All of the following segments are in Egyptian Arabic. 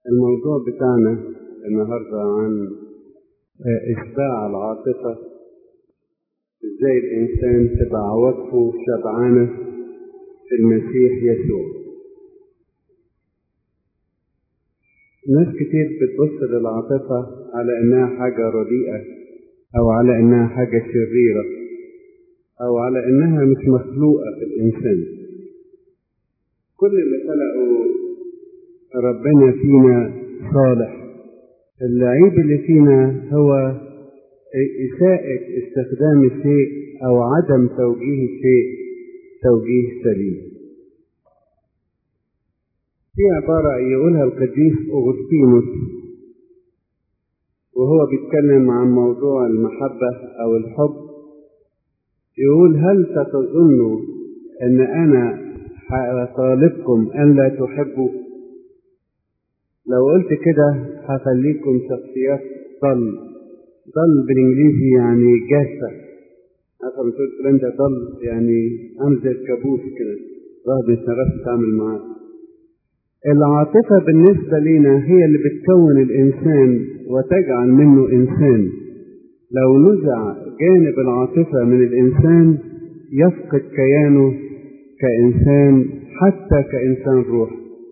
الموضوع بتاعنا النهاردة عن إشباع العاطفة إزاي الإنسان تبقى عواطفه شبعانة في المسيح يسوع ناس كتير بتبص للعاطفة على إنها حاجة رديئة أو على إنها حاجة شريرة أو على إنها مش مخلوقة في الإنسان كل اللي خلقوا ربنا فينا صالح العيب اللي فينا هو إساءة استخدام الشيء أو عدم توجيه الشيء توجيه سليم في عبارة يقولها القديس أغسطينوس وهو بيتكلم عن موضوع المحبة أو الحب يقول هل تظنوا أن أنا طالبكم أن لا تحبوا لو قلت كده هخليكم شخصيات ضل ضل بالانجليزي يعني جافة عارفة لما تقول فلان ده ضل يعني عامل زي الكابوس كده الواحد مش عارف يتعامل معاه العاطفة بالنسبة لنا هي اللي بتكون الإنسان وتجعل منه إنسان لو نزع جانب العاطفة من الإنسان يفقد كيانه كإنسان حتى كإنسان روح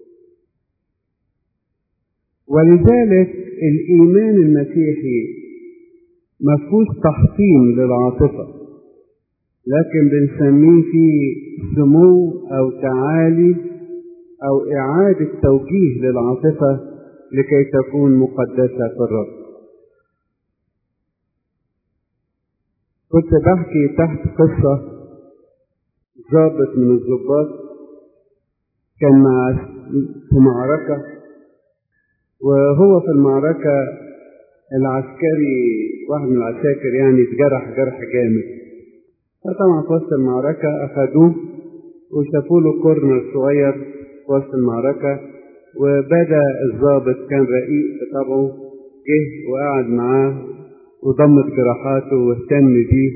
ولذلك الإيمان المسيحي مفهوش تحطيم للعاطفة لكن بنسميه فيه سمو أو تعالي أو إعادة توجيه للعاطفة لكي تكون مقدسة في الرب كنت بحكي تحت قصة ضابط من الضباط كان مع في معركة وهو في المعركة العسكري واحد من العساكر يعني اتجرح جرح جامد فطبعا في وسط المعركة أخدوه وشافوا له كورنر صغير في وسط المعركة وبدا الضابط كان رقيق بطبعه جه وقعد معاه وضمت جراحاته واهتم بيه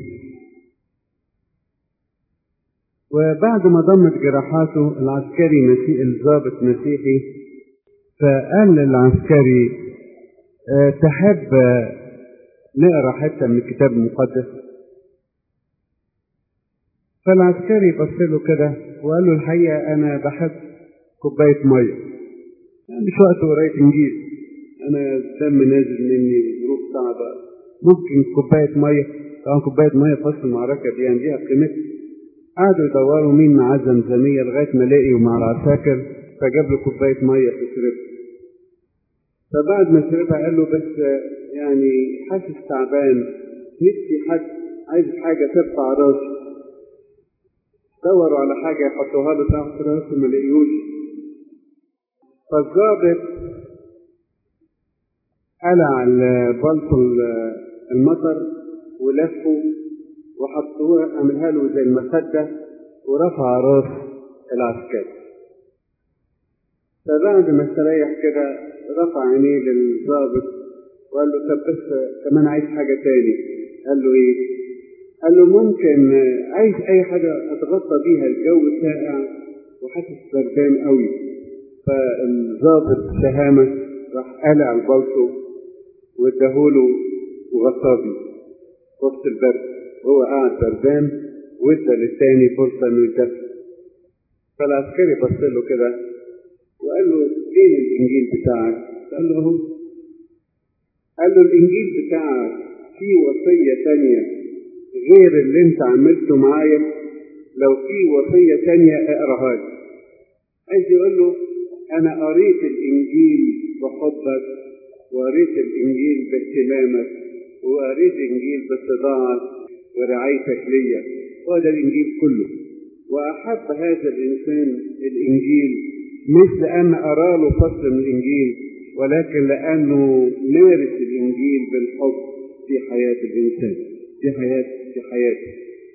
وبعد ما ضمت جراحاته العسكري مسيحي الضابط مسيحي فقال للعسكري أه تحب نقرا حته من الكتاب المقدس فالعسكري بص له كده وقال له الحقيقه انا بحب كوبايه ميه يعني مش وقت قرايه انجيل انا الدم نازل مني ظروف صعبه ممكن كوبايه ميه طبعا كوبايه ميه في وسط المعركه دي يعني ليها قيمتها قعدوا يدوروا مين معاه زمزميه لغايه ما لقيوا مع العساكر فجاب له كوبايه ميه تشربها فبعد ما شربها قال له بس يعني حاسس تعبان نفسي حد عايز حاجه ترفع راسي دوروا على حاجه يحطوها له تحت راسه ما لقيوش فالظابط قلع البلطو المطر ولفه وحطوه عملها له زي المخده ورفع راس العسكري فبعد ما استريح كده رفع عينيه للضابط وقال له طب بس كمان عايز حاجه تاني قال له ايه؟ قال له ممكن عايز اي حاجه اتغطى بيها الجو ساقع وحاسس بردان قوي فالضابط شهامه راح قلع البلطو واداهوله وغطاه بيه وسط البرد هو قاعد بردان وادى للتاني فرصه انه يدفى فالعسكري بص له كده وقال له فين الانجيل بتاعك؟ قال له اهو قال له الانجيل بتاعك فيه وصيه تانية غير اللي انت عملته معايا لو في وصيه تانية اقراها لي عايز يقول له انا قريت الانجيل بحبك وقريت الانجيل باهتمامك وقريت الانجيل باتضاعك ورعايتك ليا هو ده الانجيل كله واحب هذا الانسان الانجيل مش لأن أرى له فصل من الإنجيل ولكن لأنه مارس الإنجيل بالحب في حياة الإنسان في حياة في حياته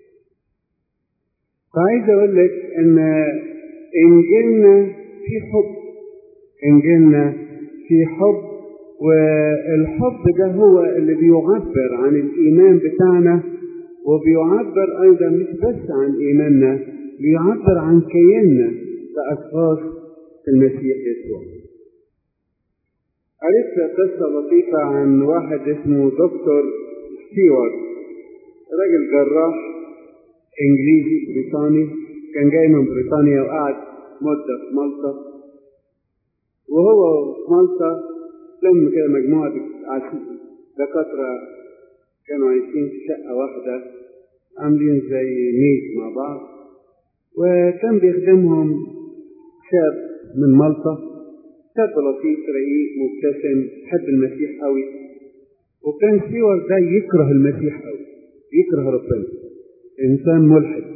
فعايز أقول لك إن إنجيلنا في حب إنجيلنا في حب والحب ده هو اللي بيعبر عن الإيمان بتاعنا وبيعبر أيضا مش بس عن إيماننا بيعبر عن كياننا كأشخاص المسيح يسوع قريت قصة لطيفة عن واحد اسمه دكتور ستيوارت راجل جراح انجليزي بريطاني كان جاي من بريطانيا وقعد مدة في مالطا وهو في مالطا لم كده مجموعة دكاترة كانوا عايشين في شقة واحدة عاملين زي ميت مع بعض وكان بيخدمهم شاب من مالطا شاب لطيف رقيق مبتسم يحب المسيح قوي وكان سيور ده يكره المسيح قوي يكره ربنا انسان ملحد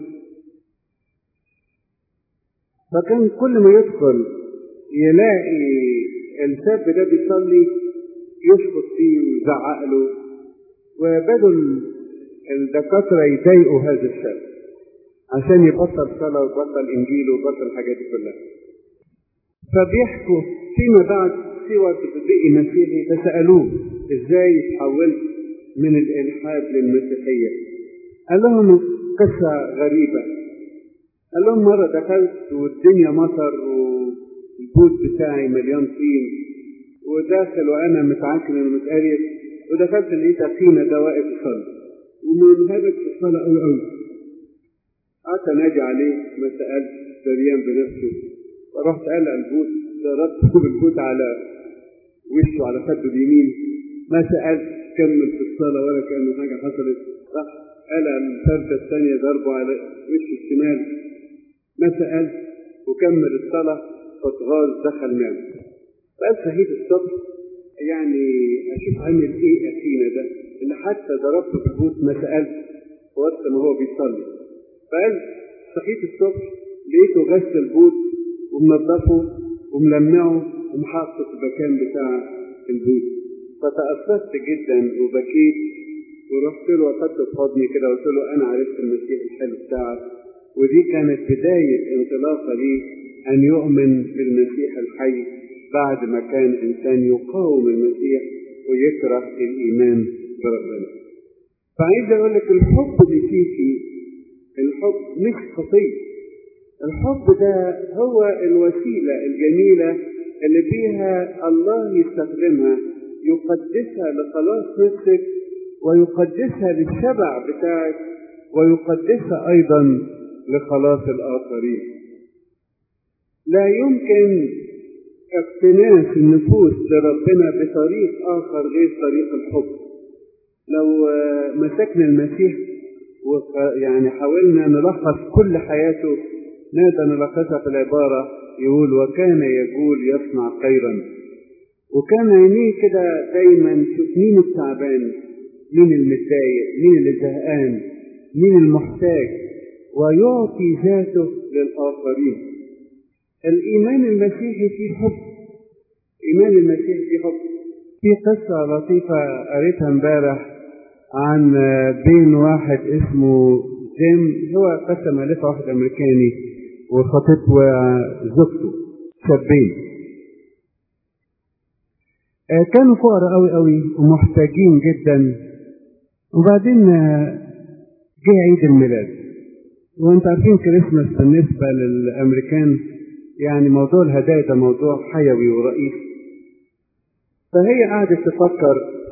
فكان كل ما يدخل يلاقي الشاب ده بيصلي يشخط فيه ويزعق له وبدوا الدكاتره يضايقوا هذا الشاب عشان يبطل صلاه ويبطل انجيل ويبطل الحاجات دي كلها فبيحكوا فيما بعد سوى بقي مسيحي فسالوه ازاي تحولت من الالحاد للمسيحيه قال لهم قصه غريبه قال لهم مره دخلت والدنيا مطر والبوت بتاعي مليان طين وداخل وانا متعكن ومتقرف ودخلت لقيت اخينا ده واقف يصلي ومنهبط في الصلاه قوي قوي قعدت انادي عليه ما سالش دريان بنفسه فرحت قلع البوت ضربته بالبوت على وشه على خده اليمين ما سالش كمل في الصلاه ولا كانه حاجه حصلت راح قلع الفرده الثانيه ضربه على وشه الشمال ما سالش وكمل الصلاه فاتغاظ دخل نام بقى صحيت الصبح يعني اشوف عامل ايه اخينا ده اللي حتى ضربته بالبوت ما سالش وقت ما هو بيصلي فقال صحيت الصبح لقيته غسل البوت ومنظفه وملمعه ومحطه في المكان بتاع البوت فتأثرت جدا وبكيت ورحت له واخدته في حضني كده وقلت له انا عرفت المسيح الحلو بتاعك ودي كانت بداية انطلاقة لي أن يؤمن بالمسيح الحي بعد ما كان إنسان يقاوم المسيح ويكره الإيمان بربنا. فعايز أقول لك الحب اللي فيكي الحب مش خطية. الحب ده هو الوسيلة الجميلة اللي فيها الله يستخدمها يقدسها لخلاص نفسك ويقدسها للشبع بتاعك ويقدسها أيضا لخلاص الآخرين. لا يمكن اقتناس النفوس لربنا بطريق آخر غير طريق الحب لو مسكنا المسيح يعني حاولنا نلخص كل حياته نقدر نلخصها في العبارة يقول وكان يقول يصنع خيرا وكان عينيه كده دايما شوف مين التعبان مين المتضايق مين اللي زهقان مين المحتاج ويعطي ذاته للآخرين الإيمان المسيحي فيه حب إيمان المسيحي فيه حب في قصة لطيفة قريتها امبارح عن بين واحد اسمه جيم هو قصة مؤلفة واحد أمريكاني وخطيبته وزوجته شابين كانوا فقراء قوي قوي ومحتاجين جدا وبعدين جه عيد الميلاد وانت عارفين كريسماس بالنسبة للأمريكان يعني موضوع الهدايا ده موضوع حيوي ورئيسي فهي قعدت تفكر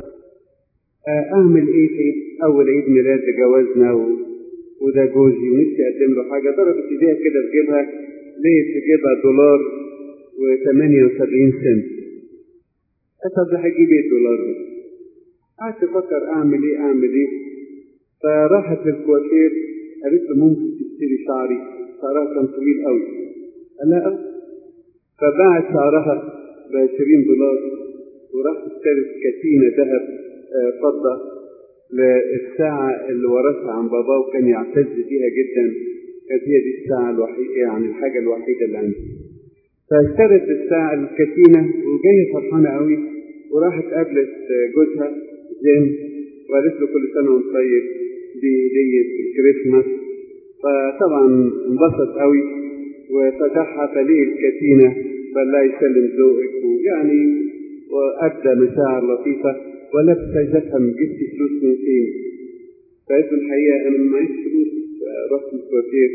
اعمل ايه في اول عيد ميلاد لجوازنا و... وده جوزي ونفسي اقدم له حاجه ضربت ايديها كده في جيبها لقيت في جيبها دولار و78 سنت طب هجيب ايه الدولار ده؟ قعدت تفكر اعمل ايه اعمل ايه فراحت للكوافير قالت له ممكن تشتري شعري شعرها كان طويل قوي قال لها فباعت شعرها ب 20 دولار وراح اشترت كتينة ذهب فضة للساعة اللي ورثها عن باباه وكان يعتز بيها جدا كانت هي دي الساعة الوحيدة يعني الحاجة الوحيدة اللي عنده فاشترت الساعة الكتينة وجاية فرحانة قوي وراحت قابلت جوزها زين وقالت له كل سنة وانت طيب دي هدية الكريسماس فطبعا انبسط قوي وفتحها فليه الكتينة قال لا يسلم ذوقك ويعني وأدى مشاعر لطيفة ولبس جسم جبت فلوس من فين فقلت الحقيقة أنا ما معيش فلوس رحت الكوافير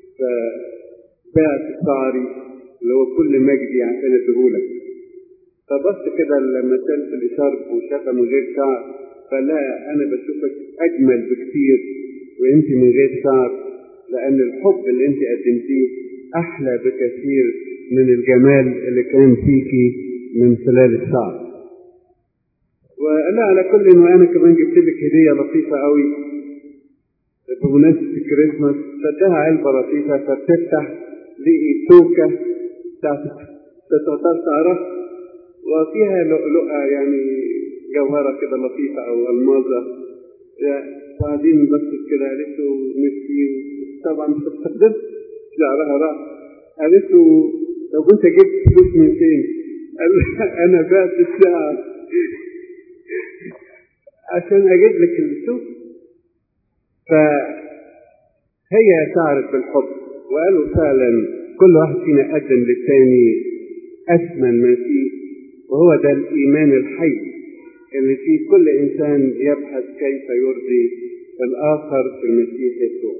فبعت شعري اللي هو كل مجدي عشان اديهولك فبص كده لما سالت اللي شرب وشافها من غير شعر فلا انا بشوفك اجمل بكتير وانت من غير شعر لان الحب اللي انت قدمتيه احلى بكثير من الجمال اللي كان فيكي من خلال الشعر ولا على كل وانا كمان جبت لك هديه لطيفه قوي بمناسبه الكريسماس فادها علبه لطيفه فبتفتح لقي توكه بتاعت تعتبر شعرها وفيها لؤلؤه يعني جوهره كده لطيفه او الماظه بعدين بصت كده قالت له ميرسي طبعا مش هتستخدم شعرها راح قالت له طب انت جبت فلوس من فين؟ قال لها انا بعت الشعر عشان اجيب لك السوق فهي شعرت بالحب وقالوا فعلا كل واحد فينا قدم للتاني اثمن ما فيه وهو ده الايمان الحي اللي فيه كل انسان يبحث كيف يرضي الاخر في المسيح يسوع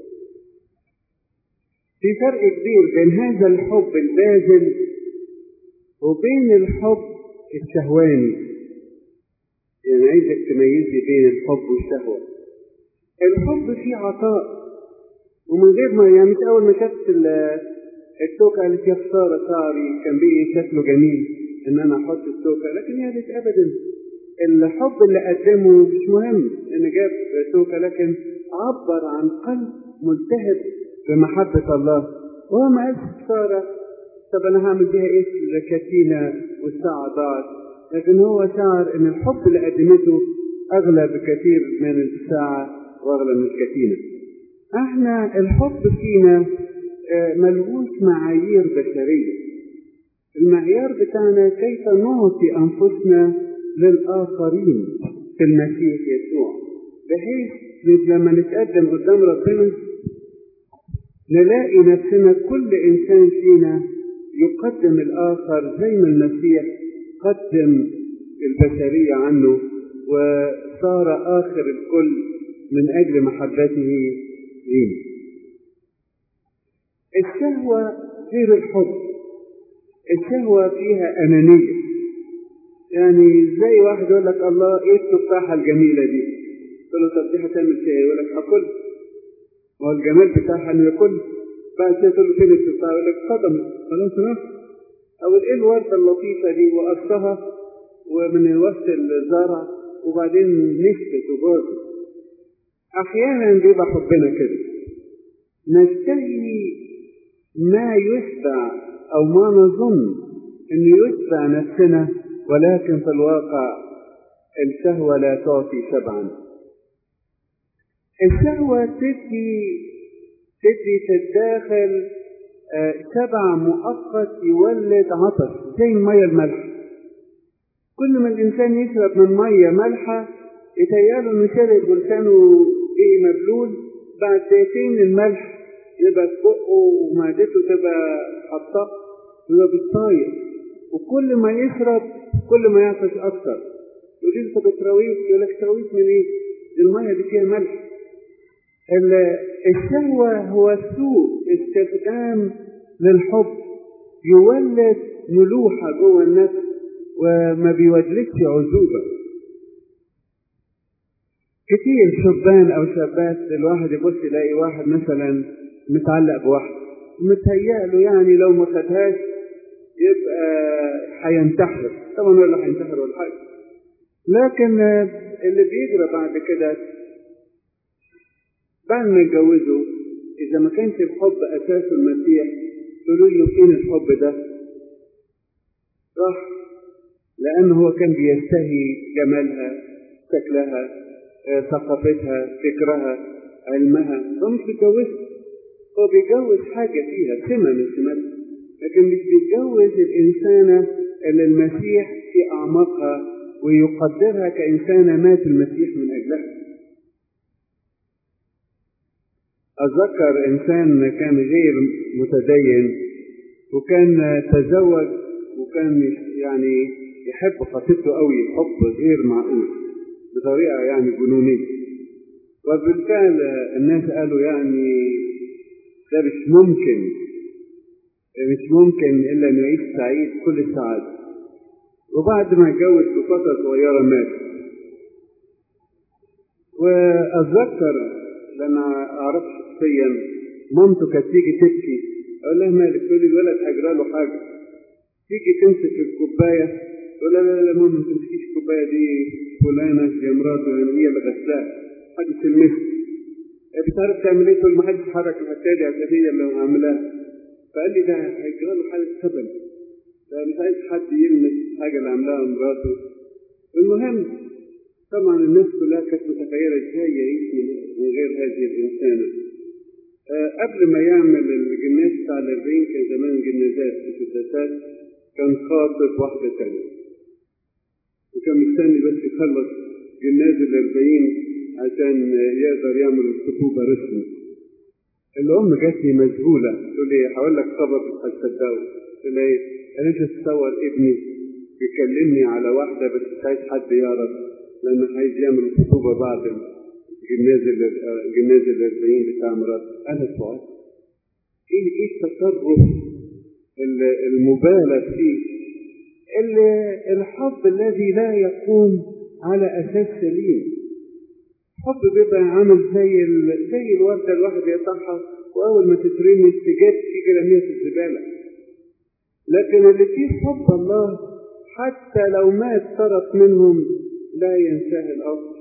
في فرق كبير بين هذا الحب الباذل وبين الحب الشهواني يعني عايزك تميزي بين الحب والشهوة الحب فيه عطاء ومن غير ما يعني أول ما شفت التوكة قالت يا خسارة شعري كان بيه شكله جميل إن أنا أحط التوكة لكن هي قالت أبدا الحب اللي قدمه مش مهم إن جاب توكة لكن عبر عن قلب ملتهب بمحبة الله وهو ما قالش خسارة طب أنا هعمل بيها إيه الكتينة والساعة ضاعت لكن هو شعر ان الحب اللي قدمته اغلى بكثير من الساعة واغلى من الكتينة احنا الحب فينا ملهوش معايير بشرية المعيار بتاعنا كيف نعطي انفسنا للاخرين في المسيح يسوع بحيث لما نتقدم قدام ربنا نلاقي نفسنا كل انسان فينا يقدم الاخر زي ما المسيح قدم البشرية عنه وصار آخر الكل من أجل محبته لينا الشهوة غير الحب الشهوة فيها أنانية يعني زي واحد يقول لك الله ايه التفاحة الجميلة دي تقول له طب دي هتعمل فيها ايه؟ يقول لك هاكل ما هو الجمال بتاعها انه ياكل بعد كده تقول له فين التفاحة يقول لك صدمت خلاص راح او ايه الوردة اللطيفة دي وقصها ومن وسط الزرع وبعدين نشفت وباظت احيانا بيبقى حبنا كده نشتهي ما يشبع او ما نظن انه يشبع نفسنا ولكن في الواقع الشهوة لا تعطي شبعا الشهوة تدي تدي تتداخل شبع مؤقت يولد عطش زي المية المالحة كل ما الإنسان يشرب من مية مالحة يتهيأله إنه شرب ولسانه إيه مبلول بعد دقيقتين الملح يبقى في بقه ومعدته تبقى حطاه يبقى بالطاير وكل ما يشرب كل ما يعطش أكثر يقول لي أنت بتراويك يقول لك تراويك من إيه؟ دي المية دي فيها ملح الشهوة هو سوء استخدام للحب يولد ملوحة جوه النفس وما بيولدش عزوبة كتير شبان أو شابات الواحد يبص يلاقي واحد مثلا متعلق بواحد متهيأ له يعني لو ما خدهاش يبقى هينتحر طبعا ولا هينتحر ولا حاجة لكن اللي بيجرى بعد كده بعد ما يتجوزوا إذا ما كانش الحب أساسه المسيح تقولوا له فين الحب ده؟ راح لأنه هو كان بيستهي جمالها شكلها ثقافتها فكرها علمها هو مش بيتجوزها هو بيتجوز حاجة فيها سمة من سماتها لكن مش بيتجوز الإنسانة اللي المسيح في أعماقها ويقدرها كإنسانة مات المسيح من أجلها أتذكر إنسان كان غير متدين وكان تزوج وكان يعني يحب خطيبته قوي حب غير معقول بطريقة يعني جنونية وبالفعل الناس قالوا يعني ده مش ممكن مش ممكن إلا إنه يعيش سعيد كل السعادة وبعد ما اتجوز بفترة صغيرة مات وأتذكر لما أعرف شخصيا مامته كانت تيجي تبكي أقول لها مالك تقول لي الولد هجرى له حاجة تيجي تمسك الكوباية تقول لا لا لا ماما ما تمسكيش الكوباية دي فلانة يا مراته يعني هي اللي غسلاها محدش يلمسها بتعرف تعمل ايه تقول محدش يحرك الحكايه دي عشان هي اللي عاملاها فقال لي ده هيجرى له حاله خبل فمش عايز حد يلمس الحاجه اللي عاملاها مراته المهم طبعا الناس كلها كانت متخيله ازاي يعيش من غير هذه الانسانه أه قبل ما يعمل الجناز بتاع الأربعين كان زمان جنازات في الدسات كان خاطب واحدة تانية وكان مستني بس يخلص جناز الأربعين عشان يقدر يعمل الخطوبة رسمي الأم جات لي مذهولة تقول لي هقول لك خبر مش هتصدقه قلت لها ايه؟ قالت لي تصور ابني بيكلمني على واحدة بس مش عايز حد يعرف لأنه عايز يعمل الخطوبة بعد الجناز الجناز الأربعين بتاع مراته أنا سؤال إيه إيه التصرف المبالغ فيه الحب الذي لا يقوم على أساس سليم الحب بيبقى عامل زي ال... زي الوردة الواحد يقطعها وأول ما تترمي تجد تيجي رميها في الزبالة لكن اللي فيه حب الله حتى لو مات طرف منهم لا ينساه الأصل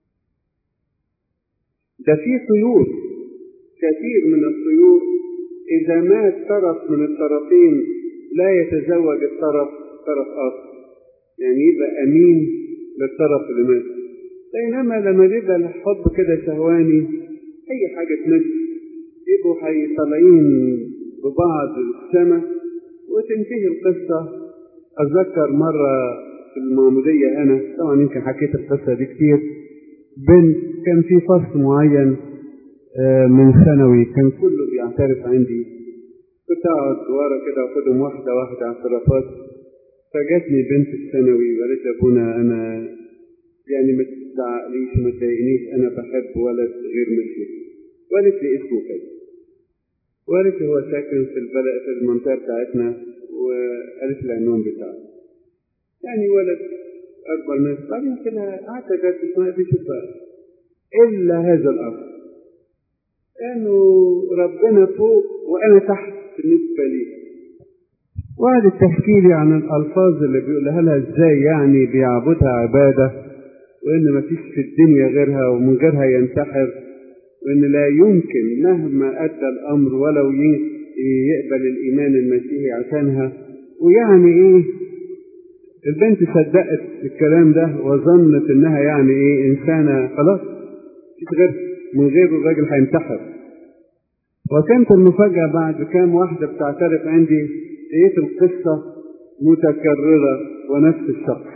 ده في طيور كثير من الطيور إذا مات طرف من الطرفين لا يتزوج الطرف طرف آخر يعني يبقى أمين للطرف اللي مات بينما لما بيبقى الحب كده شهواني أي حاجة تمشي يبقوا طالعين ببعض السماء وتنتهي القصة أتذكر مرة في المعمودية أنا طبعا يمكن حكيت القصة دي كتير بنت كان في فصل معين من ثانوي كان كله بيعترف عندي كنت اقعد ورا كده واخدهم واحده واحده اعترافات فجاتني بنت الثانوي وقالت لي ابونا انا يعني ما تزعقليش ما تضايقنيش انا بحب ولد غير مسلم وقالت لي اسمه كذا وقالت لي هو ساكن في البلد في المنطقه بتاعتنا وقالت لي العنوان بتاعه يعني ولد اكبر ناس بعدين كده قعدت اجدد ما فيش الا هذا الامر انه ربنا فوق وانا تحت بالنسبه لي وقعدت تحكي لي عن الالفاظ اللي بيقولها لها ازاي يعني بيعبدها عباده وان ما فيش في الدنيا غيرها ومن غيرها ينتحر وان لا يمكن مهما ادى الامر ولو يقبل الايمان المسيحي عشانها ويعني ايه البنت صدقت الكلام ده وظنت انها يعني ايه انسانه خلاص مفيش غير من غير الراجل هينتحر وكانت المفاجأة بعد كام واحدة بتعترف عندي لقيت القصة متكررة ونفس الشخص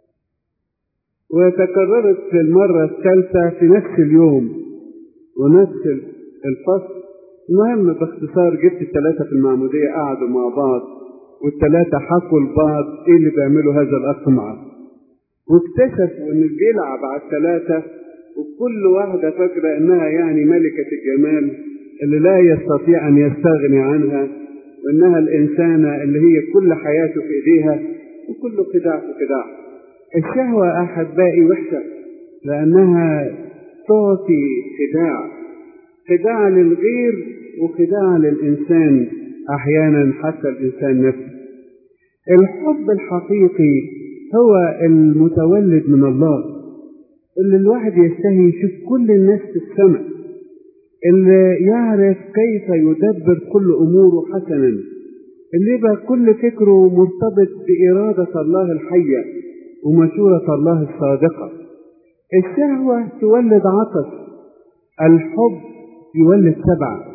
وتكررت في المرة الثالثة في نفس اليوم ونفس الفصل المهم باختصار جبت الثلاثة في المعمودية قعدوا مع بعض والثلاثة حكوا لبعض ايه اللي بيعملوا هذا الأخ معاه واكتشفوا ان بيلعب على الثلاثة وكل واحدة فاكرة انها يعني ملكة الجمال اللي لا يستطيع ان يستغني عنها وانها الانسانة اللي هي كل حياته في ايديها وكله خداع في خداع الشهوة احبائي وحشة لانها تعطي خداع خداع للغير وخداع للانسان احيانا حتى الانسان نفسه الحب الحقيقي هو المتولد من الله اللي الواحد يستهي يشوف كل الناس في السماء اللي يعرف كيف يدبر كل اموره حسنا اللي يبقى كل فكره مرتبط بإرادة الله الحية ومشورة الله الصادقة الشهوة تولد عطش الحب يولد سبع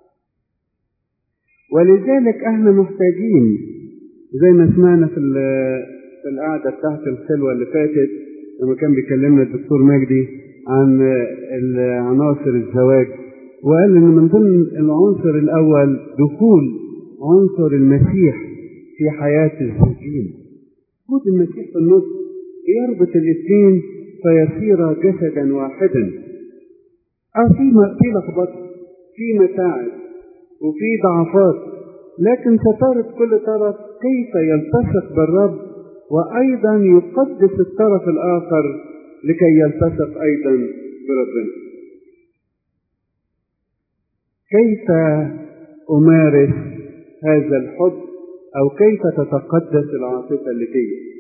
ولذلك احنا محتاجين زي ما سمعنا في في القعدة بتاعت الخلوة اللي فاتت لما كان بيكلمنا الدكتور مجدي عن عناصر الزواج وقال ان من ضمن العنصر الاول دخول عنصر المسيح في حياة الزوجين وجود المسيح في النص يربط الاثنين فيصير جسدا واحدا أو في في لخبطة في متاعب وفي ضعفات لكن سترى كل طرف كيف يلتصق بالرب وأيضا يقدس الطرف الآخر لكي يلتصق أيضا بربنا كيف أمارس هذا الحب أو كيف تتقدس العاطفة اللي فيا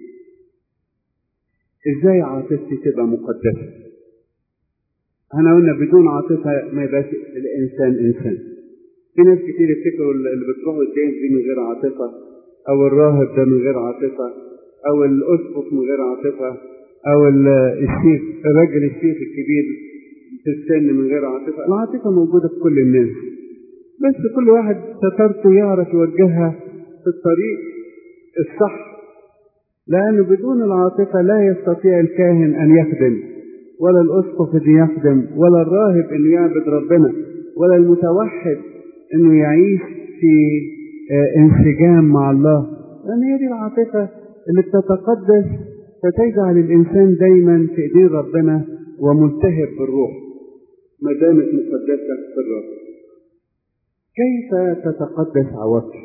إزاي عاطفتي تبقى مقدسة احنا قلنا بدون عاطفة ما يبقاش الإنسان إنسان في ناس كتير يفتكروا اللي بتروح الدين دي من غير عاطفة أو الراهب ده من غير عاطفة أو الأسقف من غير عاطفة أو الشيخ الراجل الشيخ الكبير في السن من غير عاطفة العاطفة موجودة في كل الناس بس كل واحد سترته يعرف يوجهها في الطريق الصح لأنه بدون العاطفة لا يستطيع الكاهن أن يخدم ولا الأسقف أن يخدم ولا الراهب أن يعبد ربنا ولا المتوحد أنه يعيش في انسجام مع الله لأن هي دي العاطفة اللي بتتقدس فتجعل الإنسان دايما في إيدين ربنا وملتهب بالروح ما دامت مقدسة في الرب كيف تتقدس عواطف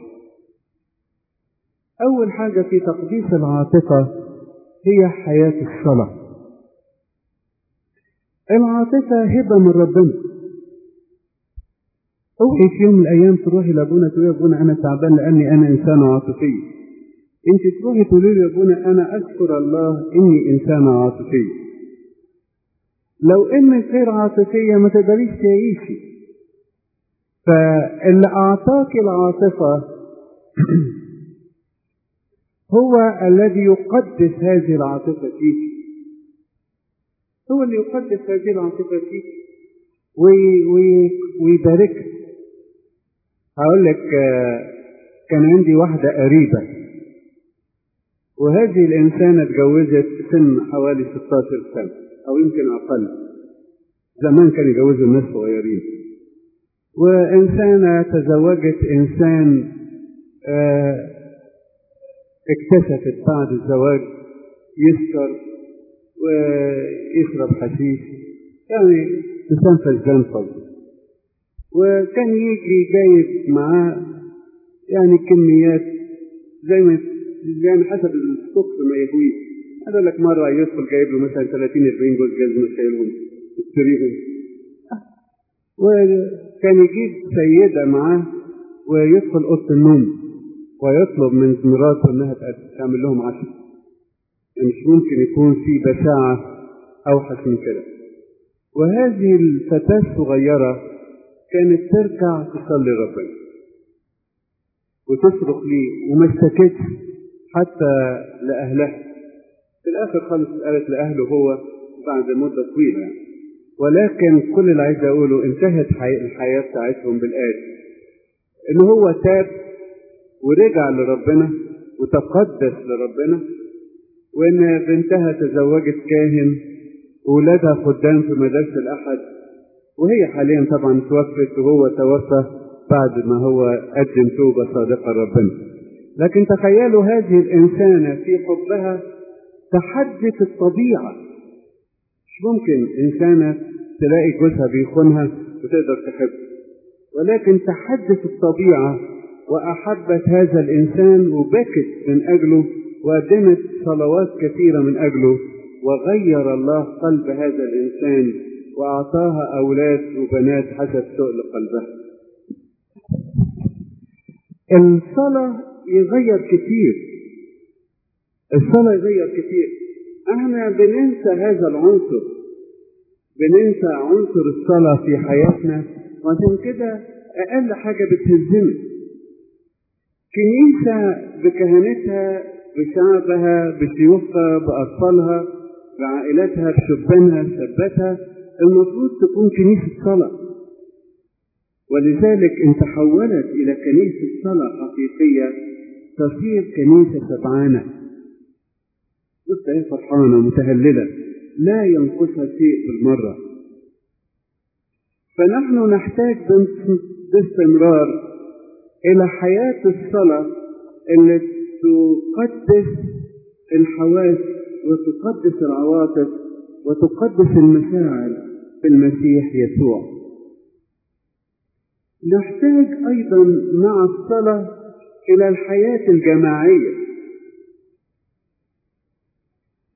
أول حاجة في تقديس العاطفة هي حياة الصلاة العاطفة هبة من ربنا اوعي في يوم من الأيام تروحي لأبونا تقولي يا أبونا أنا تعبان لأني أنا إنسان عاطفي أنت تروحي تقولي لي يا أبونا أنا أشكر الله إني إنسانة عاطفية لو إنك غير عاطفية ما تقدريش تعيشي فاللي أعطاك العاطفة هو الذي يقدس هذه العاطفة فيك هو اللي يقدس هذه العاطفة فيك وي وي ويباركك هقول لك كان عندي واحدة قريبة وهذه الإنسانة اتجوزت في سن حوالي 16 سنة أو يمكن أقل زمان كانوا يجوزوا الناس صغيرين وإنسانة تزوجت إنسان آه اكتشفت بعد الزواج يسكر ويشرب حشيش يعني إنسان فجان فضل وكان يجي جايب معاه يعني كميات زي ما يعني حسب السكر ما يهويه هذا لك مرة يدخل جايب له مثلا 30 40 جوز جزمة شايلهم يشتريهم وكان يجيب سيدة معاه ويدخل أوضة النوم ويطلب من مراته انها تعمل لهم عشاء يعني مش ممكن يكون في بشاعة أوحش من كده وهذه الفتاة الصغيرة كانت تركع تصلي ربنا وتصرخ لي وما اشتكتش حتى لأهلها في الآخر خالص قالت لأهله هو بعد مدة طويلة يعني. ولكن كل اللي عايز أقوله انتهت الحياة بتاعتهم بالآتي إن هو تاب ورجع لربنا وتقدس لربنا وإن بنتها تزوجت كاهن وولادها خدام في مدارس الأحد وهي حاليا طبعا توفت وهو توفى بعد ما هو قدم توبة صادقة لربنا لكن تخيلوا هذه الإنسانة في حبها تحدت الطبيعة مش ممكن إنسانة تلاقي جوزها بيخونها وتقدر تحب ولكن تحدت الطبيعة وأحبت هذا الإنسان وبكت من أجله وقدمت صلوات كثيرة من أجله وغير الله قلب هذا الإنسان وأعطاها أولاد وبنات حسب سؤل قلبها الصلاة يغير كتير الصلاة يغير كتير احنا بننسى هذا العنصر بننسى عنصر الصلاة في حياتنا وعشان كده أقل حاجة بتهزنا كنيسة بكهنتها بشعبها بشيوخها بأطفالها بعائلتها بشبانها بشاباتها المفروض تكون كنيسة صلاة ولذلك إن تحولت إلى كنيسة صلاة حقيقية تصير كنيسة سبعانة بص هي فرحانة متهللة لا ينقصها شيء بالمرة فنحن نحتاج باستمرار إلى حياة الصلاة اللي تقدس الحواس وتقدس العواطف وتقدس المشاعر في المسيح يسوع نحتاج أيضا مع الصلاة إلى الحياة الجماعية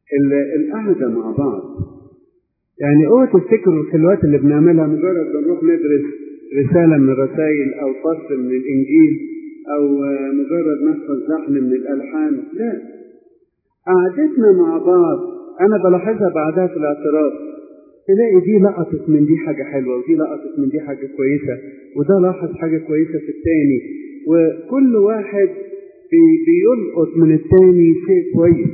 القعدة مع بعض يعني اوعوا تفتكروا الخلوات اللي بنعملها مجرد بنروح ندرس رسالة من الرسائل أو فصل من الإنجيل أو مجرد نحفظ لحن من الألحان لا قعدتنا مع بعض أنا بلاحظها بعدها في الاعتراف تلاقي دي لقطت من دي حاجة حلوة ودي لقطت من دي حاجة كويسة وده لاحظ حاجة كويسة في التاني وكل واحد بي بيلقط من التاني شيء كويس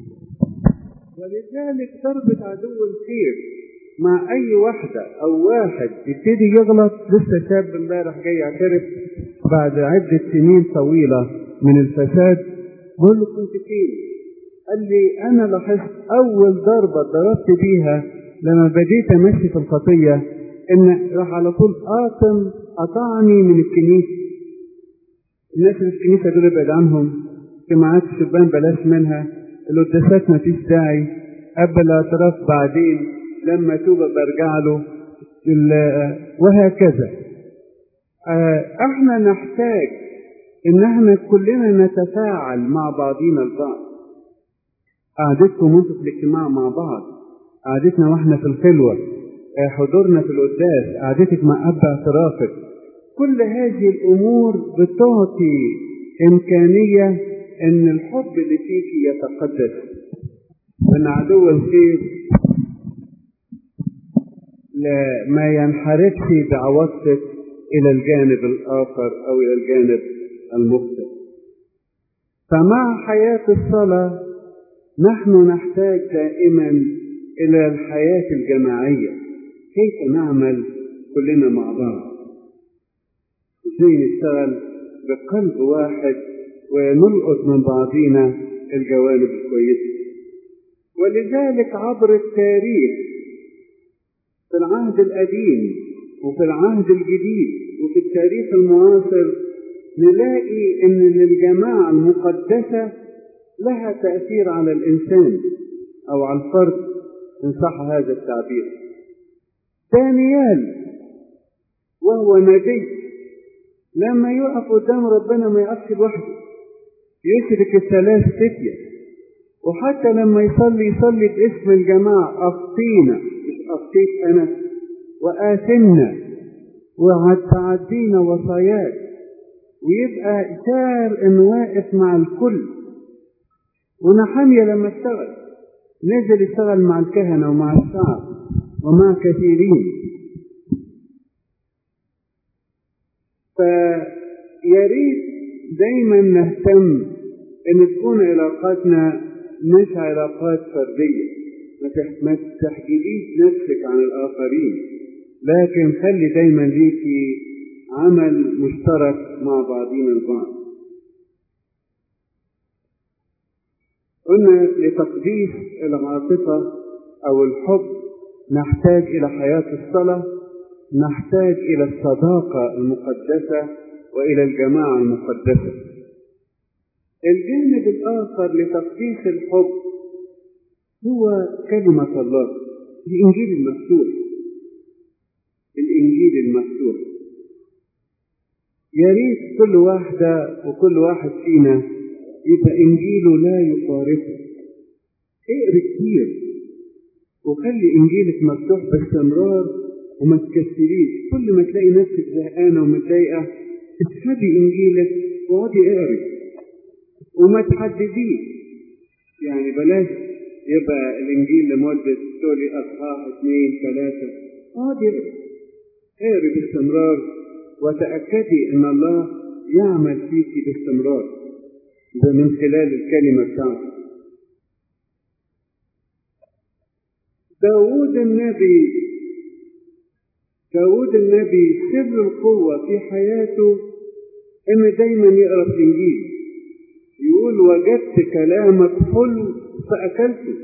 ولذلك ضربة عدو الخير مع أي واحدة أو واحد يبتدي يغلط لسه شاب امبارح جاي يعترف بعد عدة سنين طويلة من الفساد بقول له كنت فين؟ قال لي أنا لاحظت أول ضربة ضربت بيها لما بديت أمشي في الخطية إن راح على طول قاطم قطعني من الكنيسة الناس اللي في الكنيسة دول ابعد عنهم اجتماعات الشبان بلاش منها القداسات مفيش داعي قبل الاعتراف بعدين لما توب برجع له وهكذا احنا نحتاج ان احنا كلنا نتفاعل مع بعضينا البعض قعدتكم وانتوا في الاجتماع مع بعض قعدتنا واحنا في الخلوة حضورنا في القداس قعدتك مع اب اعترافك كل هذه الامور بتعطي امكانية ان الحب اللي فيك يتقدس ان عدو الخير ما ينحرفش بعواطفك الى الجانب الاخر او الى الجانب المخطئ فمع حياة الصلاة نحن نحتاج دائما الى الحياة الجماعية كيف نعمل كلنا مع بعض ازاي نشتغل بقلب واحد ونلقط من بعضينا الجوانب الكويسة ولذلك عبر التاريخ في العهد القديم وفي العهد الجديد وفي التاريخ المعاصر نلاقي ان الجماعة المقدسة لها تأثير على الإنسان أو على الفرد إن صح هذا التعبير دانيال وهو نبي لما يقف قدام ربنا ما يقفش لوحده يشرك الثلاث فتية وحتى لما يصلي يصلي باسم الجماعة أفطينا مش أفطيت أنا وآثمنا وتعدينا وصاياك ويبقى شاعر إنه واقف مع الكل ونحمية لما اشتغل نزل يشتغل مع الكهنة ومع الشعب ومع كثيرين فيا ريت دايما نهتم ان تكون علاقاتنا مش علاقات فردية ما تحجبيش نفسك عن الآخرين لكن خلي دايما ليكي عمل مشترك مع بعضين البعض قلنا لتقديس العاطفة أو الحب نحتاج إلى حياة الصلاة نحتاج إلى الصداقة المقدسة وإلى الجماعة المقدسة الجانب الآخر لتقديس الحب هو كلمة الله الإنجيل المفتوح الإنجيل المفتوح يا ريت كل واحدة وكل واحد فينا يبقى إنجيله لا يفارقه اقري كتير وخلي إنجيلك مفتوح باستمرار وما تكسريش كل ما تلاقي نفسك زهقانة ومتضايقة اسحبي إنجيلك واقعدي اقري وما تحدديش يعني بلاش يبقى الإنجيل لمدة تقولي أصحاح اثنين ثلاثة اقعدي اقري اقري باستمرار وتأكدي أن الله يعمل فيك باستمرار ده من خلال الكلمة بتاعته داود النبي داود النبي سر القوة في حياته إن دايما يقرأ في الإنجيل يقول وجدت كلامك حلو فأكلته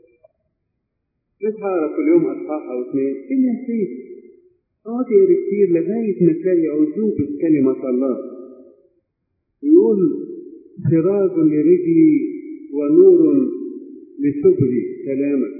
مش هقرا كل يوم أصحاح أو اثنين إيه نسيت اقعد اقرا كتير لغاية ما تلاقي عذوبة كلمة الله يقول سراج لرجلي ونور لسبلي كلامك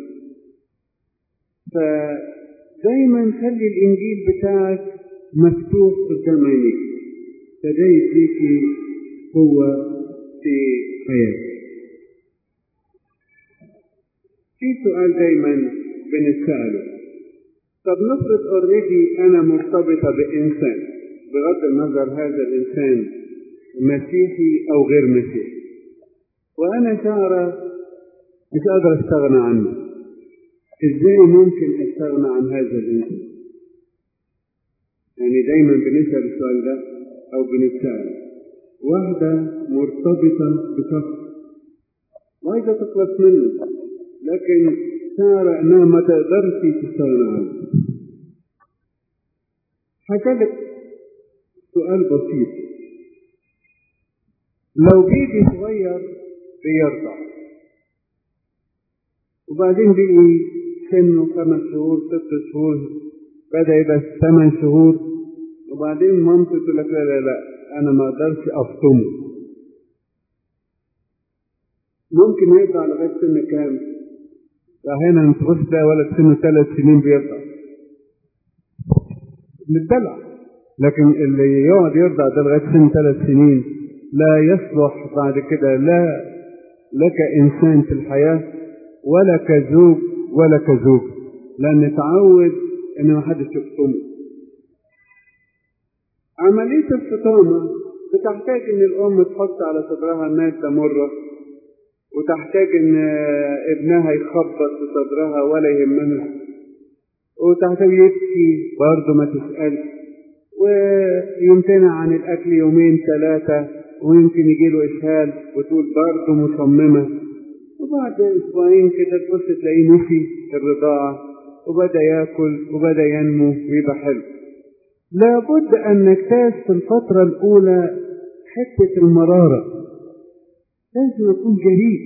فدايما خلي الانجيل بتاعك مفتوح قدام عينيك فده يديكي قوة في حياتك في سؤال دايما بنسأله طب نفرض اوريدي انا مرتبطة بانسان بغض النظر هذا الانسان مسيحي او غير مسيحي وانا شعرة مش قادر استغنى عنه ازاي ممكن استغنى عن هذا الانسان يعني دايما بنسأل السؤال ده او بنتسأل واحدة مرتبطة بشخص وعايزة تخلص منه لكن شعر انها ما تقدرش تستغنى عنه هسألك سؤال بسيط لو بيبي صغير بيرضع وبعدين بقي سنه خمس شهور ست شهور بدأ يبقى ثمان شهور وبعدين مامته تقول لك لا لا لا أنا ما أقدرش أفطمه ممكن يرضع لغاية سن كام؟ أحيانا تبص تلاقي ولد سنه ثلاث سنين بيرضع متدلع لكن اللي يقعد يرضع ده لغاية سن ثلاث سنين لا يصلح بعد كده لا لك إنسان في الحياة ولا كزوج ولا كزوج لأن تعود إن ما حدش يفطمه عملية الفطامة بتحتاج إن الأم تحط على صدرها مادة مرة وتحتاج إن ابنها يخبط في صدرها ولا يهمها وتحتاج يبكي برضه ما تسألش ويمتنع عن الأكل يومين ثلاثة ويمكن يجيله إسهال وتقول برضه مصممة وبعد أسبوعين كده تبص تلاقيه مشي الرضاعة وبدأ ياكل وبدأ ينمو ويبقى حلو لابد أن نجتاز في الفترة الأولى حتة المرارة لازم أكون جريء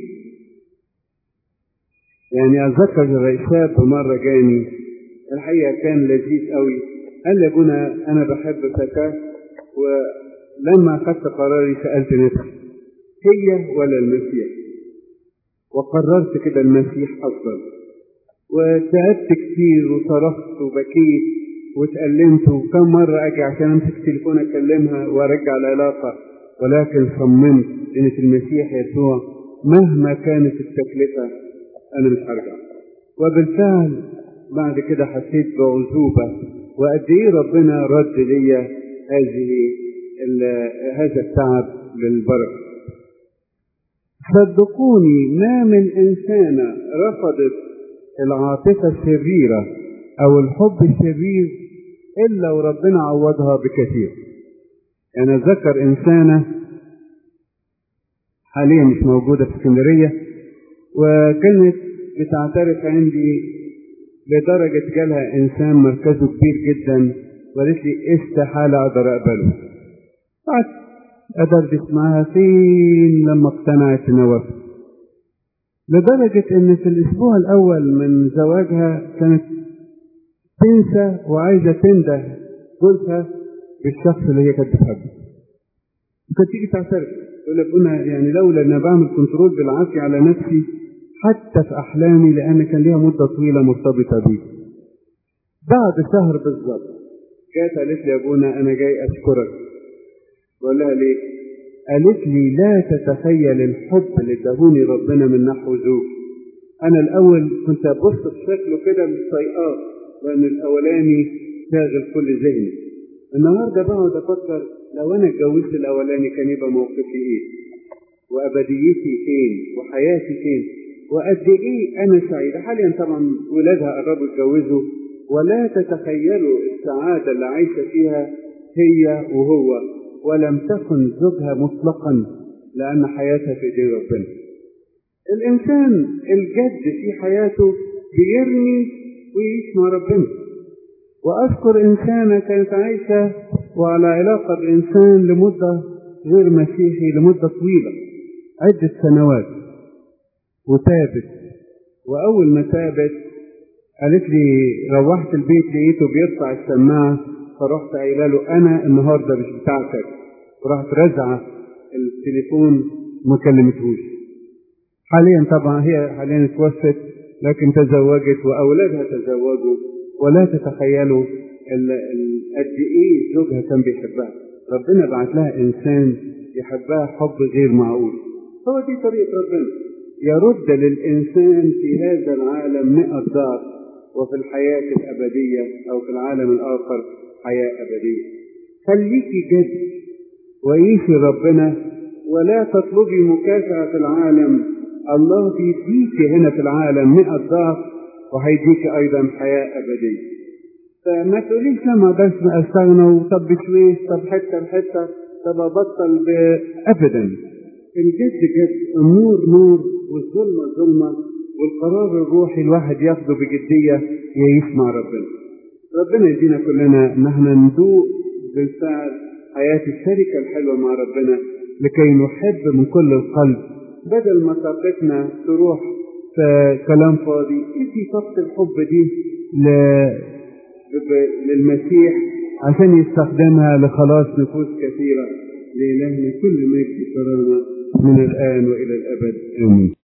يعني أتذكر شاب مرة جاني الحقيقة كان لذيذ قوي قال لي أبونا أنا بحب فتاة ولما أخذت قراري سألت نفسي هي ولا المسيح وقررت كده المسيح أفضل وتعبت كتير وصرخت وبكيت واتألمت وكم مرة أجي عشان أمسك التليفون أكلمها وأرجع العلاقة ولكن صممت إن في المسيح يسوع مهما كانت التكلفة أنا مش هرجع وبالفعل بعد كده حسيت بعزوبة وقد إيه ربنا رد ليا هذه هذا التعب للبركة صدقوني ما من إنسانة رفضت العاطفة الشريرة أو الحب الشرير إلا وربنا عوضها بكثير أنا ذكر إنسانة حاليا مش موجودة في اسكندرية وكانت بتعترف عندي لدرجة جالها إنسان مركزه كبير جدا وقالت لي استحالة أقدر أقبله قعدت أدردش معاها فين لما اقتنعت إنها لدرجة إن في الأسبوع الأول من زواجها كانت تنسى وعايزة تنده جوزها بالشخص اللي هي كانت بتحبه. وكانت تيجي تعترف تقول لك أنا يعني لولا إن بعمل كنترول بالعافية على نفسي حتى في أحلامي لأن كان ليها مدة طويلة مرتبطة بيه. بعد شهر بالظبط جات قالت لي يا أبونا أنا جاي أشكرك. بقول لها ليه؟ قالت لي لا تتخيل الحب اللي اداهوني ربنا من نحو زوج. أنا الأول كنت أبص في شكله كده مش طايقاه لأن الأولاني شاغل كل ذهني. النهارده بقعد أفكر لو أنا اتجوزت الأولاني كان يبقى موقفي إيه؟ وأبديتي فين؟ وحياتي فين؟ وقد إيه أنا سعيدة حاليا طبعا ولادها قربوا يتجوزوا ولا تتخيلوا السعادة اللي عايشة فيها هي وهو ولم تكن زوجها مطلقا لأن حياتها في إيدين ربنا. الإنسان الجد في حياته بيرمي ويعيش مع ربنا. وأذكر إنسانة كانت عايشة وعلى علاقة بإنسان لمدة غير مسيحي لمدة طويلة عدة سنوات وتابت وأول ما تابت قالت لي روحت البيت لقيته بيرفع السماعة فرحت قايله له أنا النهاردة مش بتاعتك ورحت رزعة التليفون ما كلمتهوش حاليا طبعا هي حاليا اتوفت لكن تزوجت وأولادها تزوجوا ولا تتخيلوا قد ايه زوجها كان بيحبها ربنا بعت لها انسان يحبها حب غير معقول هو دي طريقه ربنا يرد للإنسان في هذا العالم مئة ضعف وفي الحياة الأبدية أو في العالم الآخر حياة أبدية خليكي جد وعيشي ربنا ولا تطلبي مكافأة العالم الله بيديكي هنا في العالم مئة ضعف وهيديكي أيضا حياة أبدية فما تقوليش لما بس استغنى وطب بشويش طب حته بحته طب ابطل ابدا الجد جد النور نور والظلمه ظلمه والقرار الروحي الواحد ياخده بجديه يعيش مع ربنا ربنا يدينا كلنا ان احنا ندوق بالفعل حياه الشركه الحلوه مع ربنا لكي نحب من كل القلب بدل ما طاقتنا تروح في كلام فاضي ادي طاقه الحب دي ل للمسيح عشان يستخدمها لخلاص نفوس كثيرة لإلهنا كل مجد كرامة من الآن وإلى الأبد آمين